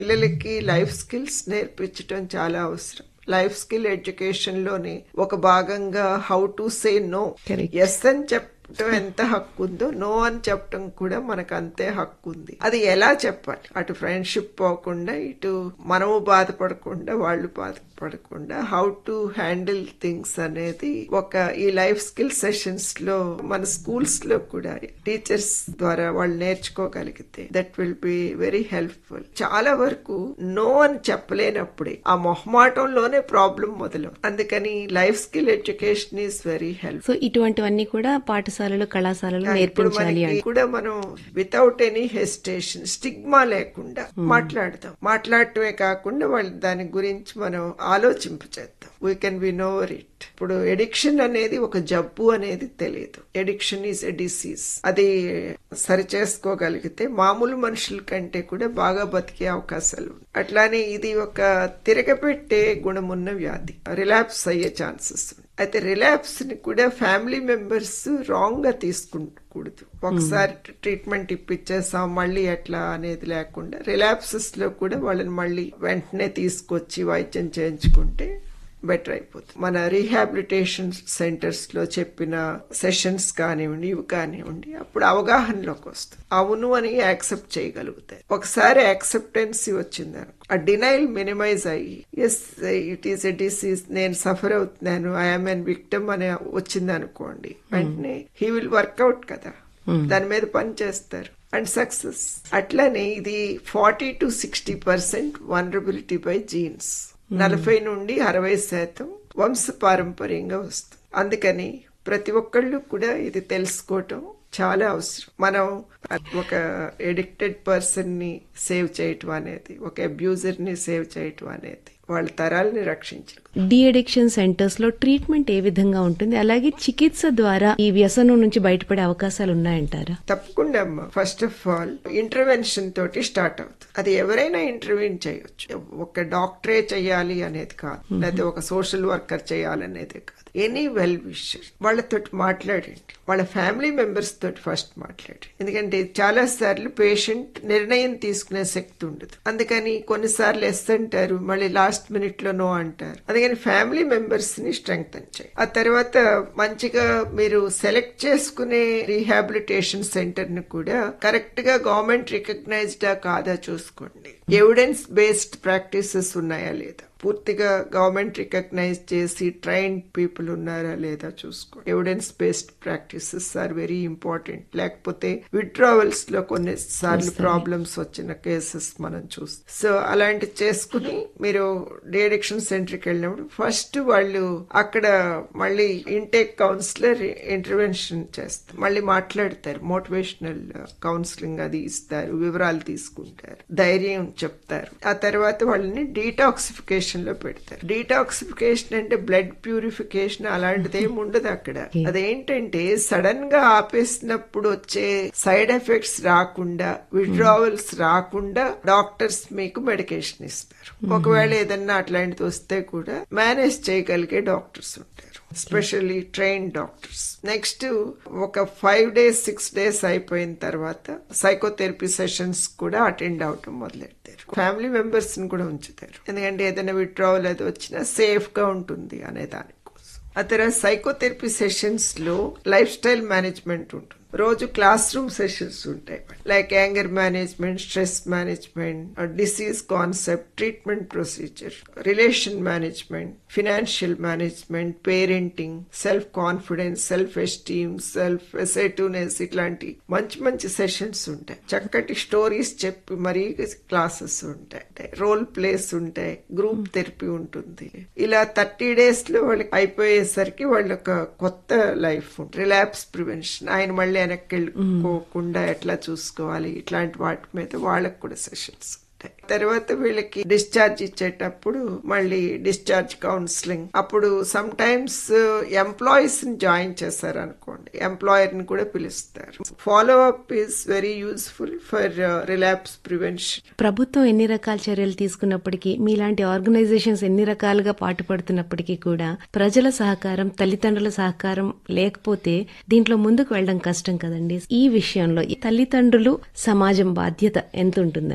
పిల్లలకి life skills నేర్పించడం చాలా అవసరం లైఫ్ స్కిల్ ఎడ్యుకేషన్ లోని ఒక భాగంగా how to say no Correct. Yes అని చెప్పడం ఎంత హక్కు ఉందో నో అని చెప్పడం కూడా మనకు అంతే హక్కు ఉంది అది ఎలా చెప్పాలి అటు ఫ్రెండ్షిప్ పోకుండా ఇటు మనము బాధపడకుండా వాళ్ళు బాధపడకుండా హౌ టు హ్యాండిల్ థింగ్స్ అనేది ఒక ఈ లైఫ్ స్కిల్ సెషన్స్ లో మన స్కూల్స్ లో కూడా టీచర్స్ ద్వారా వాళ్ళు నేర్చుకోగలిగితే that will be very helpful చాలా వరకు నో అని చెప్పలేనప్పుడే ఆ మొహమాటంలోనే ప్రాబ్లం మొదలు అందుకని life skill education is very help so ఇటువంటివన్నీ కూడా పాఠశాలలు కళాశాలలు ఇప్పుడు నేర్పించాలి మనకి అని కూడా మనం వితౌట్ ఎనీ హెసిటేషన్ స్టిగ్మా లేకుండా మాట్లాడదాం మాట్లాడటమే కాకుండా వాళ్ళు దాని గురించి మనం ఆలోచింపచేద్దాం వీ కెన్ బి నోవర్ ఇట్ ఇప్పుడు ఎడిక్షన్ అనేది ఒక జబ్బు అనేది తెలియదు ఎడిక్షన్ ఈజ్ ఎ డిసీజ్ అది సరి చేసుకోగలిగితే మామూలు మనుషుల కంటే కూడా బాగా బతికే అవకాశాలు ఉన్నాయి. అట్లానే ఇది ఒక తిరగపెట్టే గుణమున్న వ్యాధి రిలాప్స్ అయ్యే ఛాన్సెస్ ఉన్నాయి అయితే రిలాప్స్ ని కూడా ఫ్యామిలీ మెంబర్స్ రాంగ్ గా తీసుకుంటకూడదు ఒకసారి ట్రీట్మెంట్ ఇప్పించేసాం మళ్ళీ ఎట్లా అనేది లేకుండా రిలాప్సెస్ లో కూడా వాళ్ళని మళ్ళీ వెంటనే తీసుకొచ్చి వైద్యం చేయించుకుంటే బెటర్ అయిపోతుంది మన రీహాబిలిటేషన్ సెంటర్స్ లో చెప్పిన సెషన్స్ కానివ్వండి ఇవి కానివ్వండి అప్పుడు అవగాహనలోకి వస్తుంది అవును అని యాక్సెప్ట్ చేయగలుగుతాయి ఒకసారి యాక్సెప్టెన్సీ వచ్చింది ఆ డినైల్ మినిమైజ్ అయ్యి yes it is a disease నేను సఫర్ అవుతున్నాను ఐఎమ్ ఎన్ విక్టమ్ అని వచ్చింది అనుకోండి వెంటనే హీ విల్ వర్కౌట్ కదా దాని మీద పని చేస్తారు అండ్ సక్సెస్ అట్లనే ఇది forty to sixty percent vulnerability by genes నలభై నుండి అరవై శాతం వంశ పారంపర్యంగా వస్తుంది అందుకని ప్రతి ఒక్కళ్ళు కూడా ఇది తెలుసుకోవటం చాలా అవసరం మనం ఒక ఎడిక్టెడ్ పర్సన్ ని సేవ్ చేయటం అనేది ఒక అబ్యూజర్ ని సేవ్ చేయటం అనేది వాళ్ళ తరాలని రక్షించడం డి అడిక్షన్ సెంటర్స్ లో ట్రీట్మెంట్ ఏ విధంగా ఉంటుంది అలాగే చికిత్స ద్వారా ఈ వ్యసనం నుంచి బయటపడే అవకాశాలు ఉన్నాయంటారా తప్పకుండా అమ్మా ఫస్ట్ ఆఫ్ ఆల్ ఇంటర్వెన్షన్ తోటి స్టార్ట్ అవుతుంది అది ఎవరైనా ఇంటర్వ్యూన్ చేయొచ్చు ఒక డాక్టరే చేయాలి అనేది కాదు లేదా ఒక సోషల్ వర్కర్ చేయాలనేది కాదు ఎనీ వెల్ విషర్ వాళ్ళతోటి మాట్లాడండి వాళ్ళ ఫ్యామిలీ మెంబర్స్ తోటి ఫస్ట్ మాట్లాడండి ఎందుకంటే చాలా సార్లు పేషెంట్ నిర్ణయం తీసుకునే శక్తి ఉండదు అందుకని కొన్నిసార్లు ఎస్ అంటారు మళ్ళీ లాస్ట్ మినిట్ లో నో అంటారు అందుకని ఫ్యామిలీ మెంబర్స్ ని స్ట్రెంగ్ చేయాలి ఆ తర్వాత మంచిగా మీరు సెలెక్ట్ చేసుకునే రీహాబిలిటేషన్ సెంటర్ ని కూడా కరెక్ట్ గా గవర్నమెంట్ రికగ్నైజ్డ్ కాదా చూసుకోండి ఎవిడెన్స్ బేస్డ్ ప్రాక్టీసెస్ ఉన్నాయా లేదా పూర్తిగా గవర్నమెంట్ రికగ్నైజ్ చేసి ట్రైన్డ్ పీపుల్ ఉన్నారా లేదా చూసుకోండి evidence based practices are very important లేకపోతే విత్డ్రావల్స్ లో కొన్ని సార్లు ప్రాబ్లమ్స్ వచ్చిన కేసెస్ మనం చూస్తాం సో అలాంటి చేసుకుని మీరు డిఅడిక్షన్ సెంటర్కి వెళ్ళినప్పుడు ఫస్ట్ వాళ్ళు అక్కడ మళ్ళీ ఇంటేక్ కౌన్సిలర్ ఇంటర్వెన్షన్ చేస్తారు మళ్ళీ మాట్లాడతారు మోటివేషనల్ కౌన్సిలింగ్ అది ఇస్తారు వివరాలు తీసుకుంటారు ధైర్యం చెప్తారు ఆ తర్వాత వాళ్ళని డీటాక్సిఫికేషన్ లో పెడతారు డీటాక్సిఫికేషన్ అంటే బ్లడ్ ప్యూరిఫికేషన్ అలాంటిది ఏమి ఉండదు అక్కడ అదేంటంటే సడన్ గా ఆపేసినప్పుడు వచ్చే సైడ్ ఎఫెక్ట్స్ రాకుండా విడ్రావల్స్ రాకుండా డాక్టర్స్ మీకు మెడికేషన్ ఇస్తారు ఒకవేళ ఏదన్నా అట్లాంటిది వస్తే కూడా మేనేజ్ చేయగలిగే డాక్టర్స్ ఉంటారు స్పెషల్లీ ట్రైన్ డాక్టర్స్ నెక్స్ట్ ఒక ఫైవ్ డేస్ సిక్స్ డేస్ అయిపోయిన తర్వాత సైకోథెరపీ సెషన్స్ కూడా అటెండ్ అవటం మొదలెడతారు ఫ్యామిలీ మెంబర్స్ ని కూడా ఉంచుతారు ఎందుకంటే ఏదైనా విత్డ్రావల్ అది వచ్చినా సేఫ్ గా ఉంటుంది అనే దానికోసం ఆ తర్వాత సైకోథెరపీ సెషన్స్ లో లైఫ్ స్టైల్ మేనేజ్మెంట్ ఉంటుంది రోజు క్లాస్ రూమ్ సెషన్స్ ఉంటాయి like anger management stress management disease concept treatment procedure relation management financial management parenting self confidence self esteem self assertiveness ఇట్లాంటి మంచి మంచి సెషన్స్ ఉంటాయి చక్కటి స్టోరీస్ చెప్పి మరీ క్లాసెస్ ఉంటాయి రోల్ ప్లేస్ ఉంటాయి గ్రూప్ థెరపీ ఉంటుంది ఇలా థర్టీ డేస్ లో వాళ్ళకి అయిపోయేసరికి వాళ్ళ ఒక కొత్త లైఫ్ రిలాప్స్ ప్రివెన్షన్ ఆయన మళ్ళీ వెనక్కి వెళ్ళిపోకుండా ఎట్లా చూసుకోవాలి ఇట్లాంటి వాటి మీద వాళ్ళకి కూడా సెషన్స్ ఉంటాయి తర్వాత వీళ్ళకి డిశ్చార్జ్ ఇచ్చేటప్పుడు మళ్ళీ డిశ్చార్జ్ కౌన్సిలింగ్ అప్పుడు సమ్ టైమ్స్ ఎంప్లాయీస్ ని జాయిన్ చేశారు అనుకోండి ఎంప్లాయర్ ని కూడా పిలుస్తారు follow up is very useful for relapse prevention ప్రభుత్వం ఎన్ని రకాల చర్యలు తీసుకున్నప్పటికీ మీలాంటి ఆర్గనైజేషన్స్ ఎన్ని రకాలుగా పాటుపడుతున్నప్పటికీ కూడా ప్రజల సహకారం తల్లిదండ్రుల సహకారం లేకపోతే దీంట్లో ముందుకు వెళ్ళడం కష్టం కదండి ఈ విషయంలో ఈ తల్లిదండ్రులు సమాజం బాధ్యత ఎంత ఉంటుందండి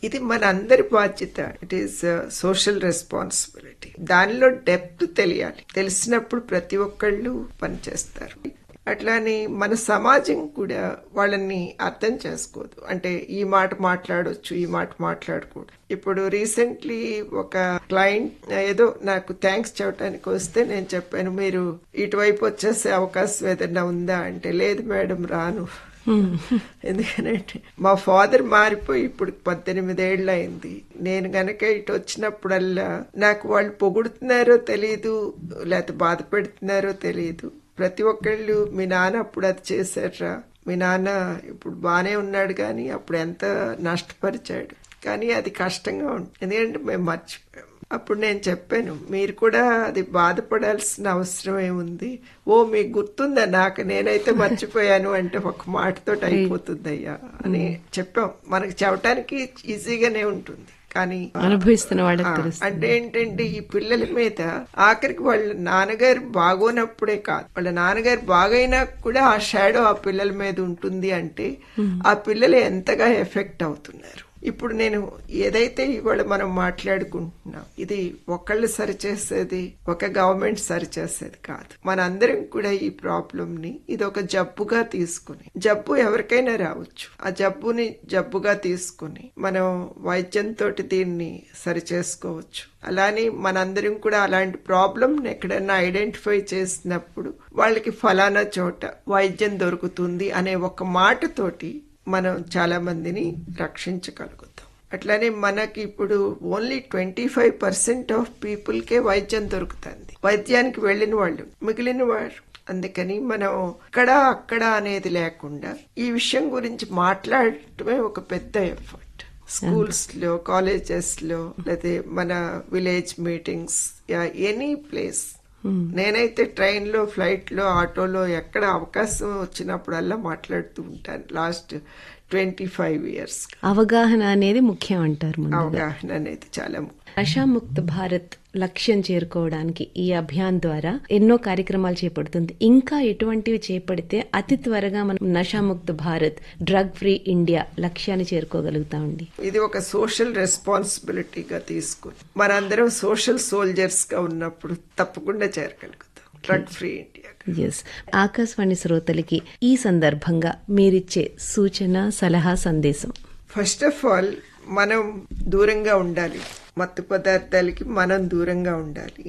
ఇది మన అందరి బాధ్యత ఇట్ ఈస్ సోషల్ రెస్పాన్సిబిలిటీ దానిలో డెప్త్ తెలియాలి తెలిసినప్పుడు ప్రతి ఒక్కళ్ళు పనిచేస్తారు అట్లానే మన సమాజం కూడా వాళ్ళని అర్థం చేసుకోదు అంటే ఈ మాట మాట్లాడొచ్చు ఈ మాట మాట్లాడకూడదు ఇప్పుడు రీసెంట్లీ ఒక క్లయింట్ ఏదో నాకు థ్యాంక్స్ చెప్పడానికి వస్తే నేను చెప్పాను మీరు ఇటువైపు వచ్చేసే అవకాశం ఏదైనా ఉందా అంటే లేదు మేడం రాను ఎందుకంటే మా ఫాదర్ మారిపోయి ఇప్పుడు పద్దెనిమిదేళ్ళు అయింది నేను గనక ఇటు వచ్చినప్పుడల్లా నాకు వాళ్ళు పొగుడుతున్నారో తెలియదు లేకపోతే బాధ పెడుతున్నారో తెలియదు ప్రతి ఒక్కళ్ళు మీ నాన్న అప్పుడు అది చేశారా మీ నాన్న ఇప్పుడు బానే ఉన్నాడు కానీ అప్పుడు ఎంత నష్టపరిచాడు కానీ అది కష్టంగా ఉంటుంది ఎందుకంటే మేము మర్చిపోయాం అప్పుడు నేను చెప్పాను మీరు కూడా అది బాధపడాల్సిన అవసరం ఏముంది ఓ మీకు గుర్తుందా నాకు నేనైతే మర్చిపోయాను అంటే ఒక మాటతో అయిపోతుంది అయ్యా అని చెప్పాం మనకి చెప్పడానికి ఈజీగానే ఉంటుంది కానీ అనుభవిస్తున్న వాళ్ళకి ఆ, తెలుస్తుంది అంటే ఏంటంటే ఈ పిల్లల మీద ఆఖరికి వాళ్ళ నాన్నగారు బాగోనప్పుడే కాదు వాళ్ళ నాన్నగారు బాగైనా కూడా ఆ షాడో ఆ పిల్లల మీద ఉంటుంది అంటే ఆ పిల్లలు ఎంతగా ఎఫెక్ట్ అవుతున్నారు ఇప్పుడు నేను ఏదైతే ఇవాళ మనం మాట్లాడుకుంటున్నాం ఇది ఒకళ్ళు సరిచేసేది ఒక గవర్నమెంట్ సరిచేసేది కాదు మనందరం కూడా ఈ ప్రాబ్లం ని ఇది ఒక జబ్బుగా తీసుకుని జబ్బు ఎవరికైనా రావచ్చు ఆ జబ్బుని జబ్బుగా తీసుకుని మనం వైద్యంతో దీన్ని సరి చేసుకోవచ్చు అలానే మనందరం కూడా అలాంటి ప్రాబ్లం ఎక్కడైనా ఐడెంటిఫై చేసినప్పుడు వాళ్ళకి ఫలానా చోట వైద్యం దొరుకుతుంది అనే ఒక మాటతోటి మనం చాలా మందిని రక్షించగలుగుతాం అట్లానే మనకి ఇప్పుడు only twenty five percent of పీపుల్కే వైద్యం దొరుకుతుంది వైద్యానికి వెళ్ళిన వాళ్ళు మిగిలిన వారు అందుకని మనం ఇక్కడ అక్కడ అనేది లేకుండా ఈ విషయం గురించి మాట్లాడటమే ఒక పెద్ద ఎఫర్ట్ స్కూల్స్ లో కాలేజెస్ లో లేకపోతే మన విలేజ్ మీటింగ్స్ ఎనీ ప్లేస్ నేనైతే ట్రైన్ లో ఫ్లైట్ లో ఆటోలో ఎక్కడ అవకాశం వచ్చినప్పుడల్లా మాట్లాడుతూ ఉంటాను లాస్ట్ ట్వంటీ ఫైవ్ ఇయర్స్ అవగాహన అనేది ముఖ్యం అంటారు ముందు అవగాహన అనేది చాలా ముఖ్యం. నషాముక్త భారత్ లక్ష్యం చేరుకోవడానికి ఈ అభియాన్ ద్వారా ఎన్నో కార్యక్రమాలు చేపడుతుంది ఇంకా ఎటువంటివి చేపడితే అతి త్వరగా మనం Nashamukt Bharat drug free India లక్ష్యాన్ని చేరుకోగలుగుతామండి ఇది ఒక సోషల్ రెస్పాన్సిబిలిటీగా తీసుకుని మనందరం సోషల్ సోల్జర్స్ గా ఉన్నప్పుడు తప్పకుండా చేరగలుగుతాం drug free India yes Akashvani శ్రోతలకి ఈ సందర్భంగా మీరిచ్చే సూచన సలహా సందేశం ఫస్ట్ ఆఫ్ ఆల్ మనం దూరంగా ఉండాలి మత్తు పదార్థాలకి మనం దూరంగా ఉండాలి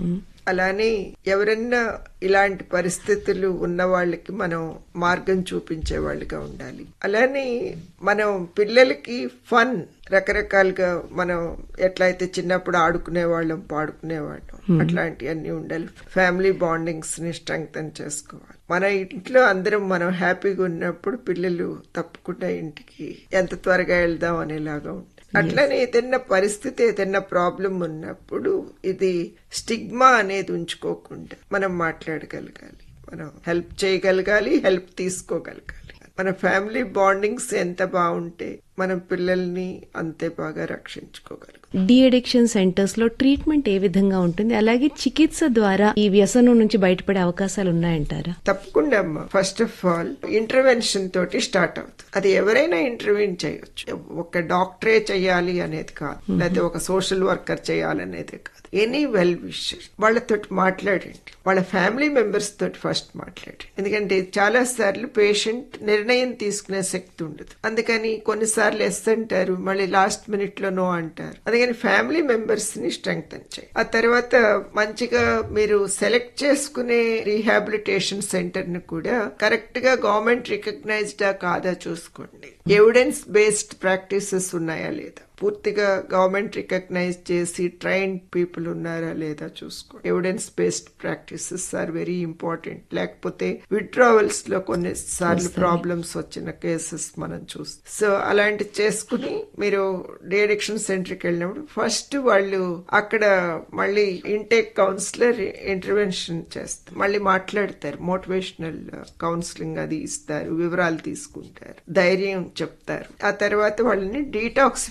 అలానే ఎవరన్నా ఇలాంటి పరిస్థితులు ఉన్న వాళ్ళకి మనం మార్గం చూపించే వాళ్ళుగా ఉండాలి అలానే మనం పిల్లలకి ఫన్ రకరకాలుగా మనం ఎట్లయితే చిన్నప్పుడు ఆడుకునే వాళ్ళం పాడుకునే వాళ్ళం అట్లాంటివన్నీ ఉండాలి ఫ్యామిలీ బాండింగ్స్ ని స్ట్రెంగ్తన్ చేసుకోవాలి మన ఇంట్లో అందరం మనం హ్యాపీగా ఉన్నప్పుడు పిల్లలు తప్పకుండా ఇంటికి ఎంత త్వరగా వెళ్దాం అనేలాగా ఉంటుంది అట్లనే ఏదైనా పరిస్థితి ఏదైనా ప్రాబ్లం ఉన్నప్పుడు ఇది స్టిగ్మా అనేది ఉంచుకోకుండా మనం మాట్లాడగలగాలి మనం హెల్ప్ చేయగలగాలి హెల్ప్ తీసుకోగలగాలి మన ఫ్యామిలీ బాండింగ్స్ ఎంత బాగుంటే మనం పిల్లల్ని అంతే బాగా రక్షించుకోగలం డి అడిక్షన్ సెంటర్స్ లో ట్రీట్మెంట్ ఏ విధంగా ఉంటుంది అలాగే చికిత్స ద్వారా ఈ వ్యసనం నుంచి బయటపడే అవకాశాలు ఉన్నాయంటారా తప్పకుండా అమ్మా ఫస్ట్ ఆఫ్ ఆల్ ఇంటర్వెన్షన్ తోటి స్టార్ట్ అవుతుంది అది ఎవరైనా ఇంటర్వ్యూన్ చేయొచ్చు ఒక డాక్టరే చేయాలి అనేది కాదు లేకపోతే ఒక సోషల్ వర్కర్ చేయాలనేది కాదు ఎనీ వెల్ విషర్ వాళ్ళతో మాట్లాడండి వాళ్ళ ఫ్యామిలీ మెంబర్స్ తోటి ఫస్ట్ మాట్లాడండి ఎందుకంటే చాలా సార్లు పేషెంట్ నిర్ణయం తీసుకునే శక్తి ఉండదు అందుకని కొన్నిసార్లు ఎస్ అంటారు మళ్ళీ లాస్ట్ మినిట్ లో నో అంటారు అందుకని ఫ్యామిలీ మెంబర్స్ ని స్ట్రెంగ్త్ చేయి ఆ తర్వాత మంచిగా మీరు సెలెక్ట్ చేసుకునే రీహాబిలిటేషన్ సెంటర్ ని కూడా కరెక్ట్ గా గవర్నమెంట్ రికగ్నైజ్డా కాదా చూసుకోండి ఎవిడెన్స్ బేస్డ్ ప్రాక్టీసెస్ ఉన్నాయా లేదా పూర్తిగా గవర్నమెంట్ రికగ్నైజ్ చేసి ట్రైన్డ్ పీపుల్ ఉన్నారా లేదా చూసుకో evidence based practices are very important లేకపోతే విత్డ్రావల్స్ లో కొన్ని సార్లు ప్రాబ్లమ్స్ వచ్చిన కేసెస్ మనం చూస్తాం సో అలాంటి చేసుకుని మీరు డిఅడిక్షన్ సెంటర్ కి వెళ్ళినప్పుడు ఫస్ట్ వాళ్ళు అక్కడ మళ్ళీ ఇంటేక్ కౌన్సిలర్ ఇంటర్వెన్షన్ చేస్తారు మళ్ళీ మాట్లాడతారు మోటివేషనల్ కౌన్సిలింగ్ అది ఇస్తారు వివరాలు తీసుకుంటారు ధైర్యం చెప్తారు ఆ తర్వాత వాళ్ళని డీటాక్సిఫికేషన్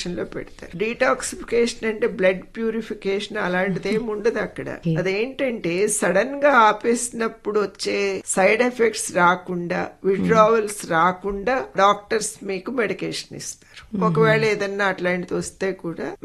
పొజిషన్ లో పెడతారు డీటాక్సిఫికేషన్ అంటే బ్లడ్ ప్యూరిఫికేషన్ అలాంటిది ఏమి ఉండదు అక్కడ అదేంటంటే సడన్ గా ఆపేసినప్పుడు వచ్చే సైడ్ ఎఫెక్ట్స్ రాకుండా విడ్రావల్స్ రాకుండా డాక్టర్స్ మీకు మెడికేషన్ ఇస్తారు ఒకవేళ ఏదన్నా అట్లాంటిది వస్తే కూడా